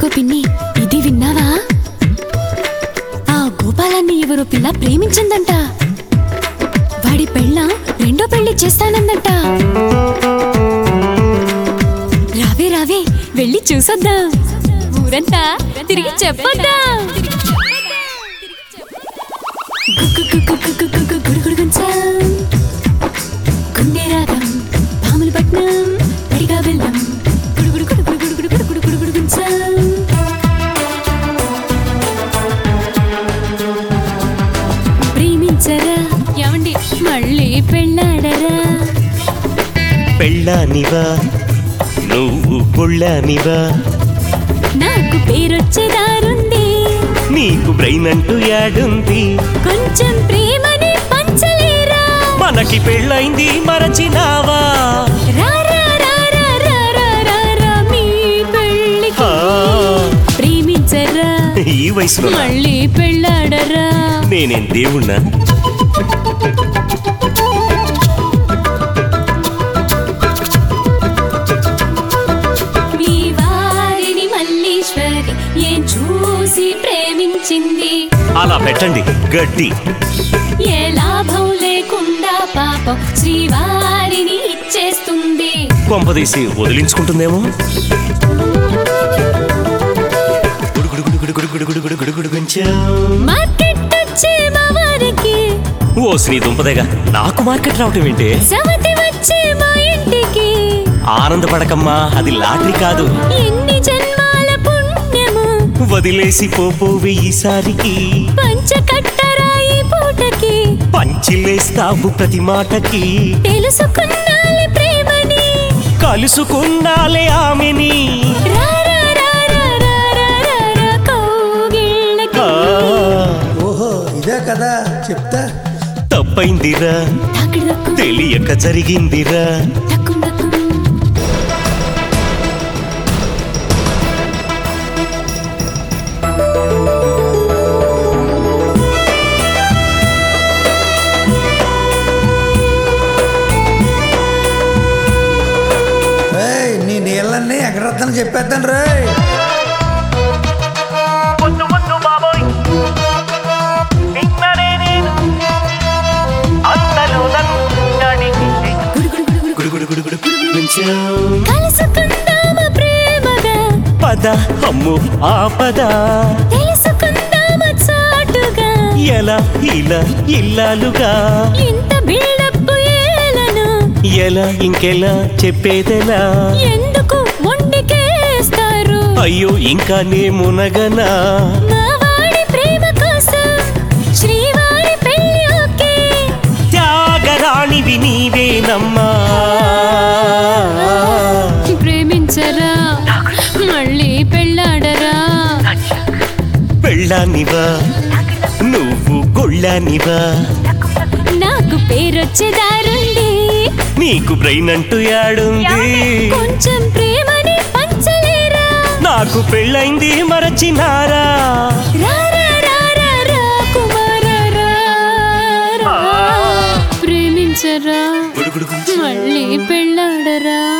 ఇదిగో పిన్ని ఇది విన్నావా ఆ గోపాలాన్ని ఎవరో పిల్ల ప్రేమించిందంట వాడి పెళ్ళ రెండో పెళ్లి చేస్తానందంట రావే రావే వెళ్ళి చూసొద్దాం ఊరంతా తిరిగి చెప్పొద్దాం గుగ్గు గుగ్గు గుగ్గు గుగ్గు గుడుగుడు గుంచం. గుండె రాగం పాముల పట్నం పడిగా వెళ్ళం గుడుగుడు గుడుగుడు గుడుగుడు గుడుగుడు గుడుగుడు గుంచం. ప్రేమించరా ఏమండి మళ్ళీ పెళ్ళాడరా పెళ్ళానివా నువ్వు కొళ్ళానివా నాకు పేరొచ్చేదారుంది నీకు బ్రెయిన్ అంటూ యాడుంది కొంచెం ప్రేమని పంచలేరా మనకి పెళ్ళైంది మరచినావా రా రా రా రా రా రా రా రా మీ పెళ్ళికి ఆ, ప్రేమించరా ఈ వయసులో మళ్ళీ పెళ్ళాడరా నేనేం దేవుణ్ణా మీ వారిని మల్లీశ్వరి ఏం చూసి ప్రేమించింది అలా పెట్టండి గడ్డి ఏ లాభం లేకుండా పాపం శ్రీవారిని ఇచ్చేస్తుంది కొంపదీసి వదిలించుకుంటుందేమో గుడుగుడుగుడుగుడుగుడుగుడుగుడుగుడుగుడు కొంచెం. మార్కెట్ వచ్చే మా వారికి ఓ శ్రీ దుంపదేగా నాకు మార్కెట్ రావటం ఏంటి సవతి వచ్చే మా ఇంటికి ఆనందపడకమ్మా అది లాటరీ కాదు ఎన్ని జన్మాల పుణ్యము వదిలేసి పోపోవి ఈసారికి పంచ కట్టరాయి పూటకి పంచిలేస్తావు ప్రతి మాటకి తెలుసుకున్నాలి ప్రేమని కలుసుకున్నాలే ఆమెని రా రా రా రా రా రా రా రా కౌగిళ్ళకి ఆ, ఓహో ఇదే కదా చెప్తా తప్పైందిరా తాకిడకు తెలియక జరిగిందిరా టక్కు టక్కు రేయ్ నీ నీళ్ళన్నీ ఎగరొద్దని చెప్పేద్దాను రేయ్ గుడుగుడుగుడుగుడు కొంచెం. కలుసుకుందామా ప్రేమగా పద అమ్ము ఆ పద తెలుసుకుందామా చాటుగా ఎలా ఇలా ఇల్లాలుగా ఇంత బిల్డప్ ఏలను ఎలా ఇంకెలా చెప్పేదెలా ఎందుకు మొండికేస్తారు అయ్యో ఇంకా నే మునగనా మా వాడి ప్రేమ కోసం శ్రీవారి పెళ్లి ఓకే త్యాగరాణివి నీవేనమ్మా ప్రేమించరా మళ్ళీ పెళ్ళాడరా పెళ్ళానివా నువ్వు గొళ్ళానివా నాకు పేరొచ్చేదారుంది నీకు బ్రెయిన్ అంటూ యాడుంది కొంచెం ప్రేమని పంచలేరా నాకు పెళ్ళైంది మరచినారా రా రా రా రా రా కుమార రా రా. ప్రేమించరా గుడుగుడుగు మళ్ళీ పెళ్ళాడరా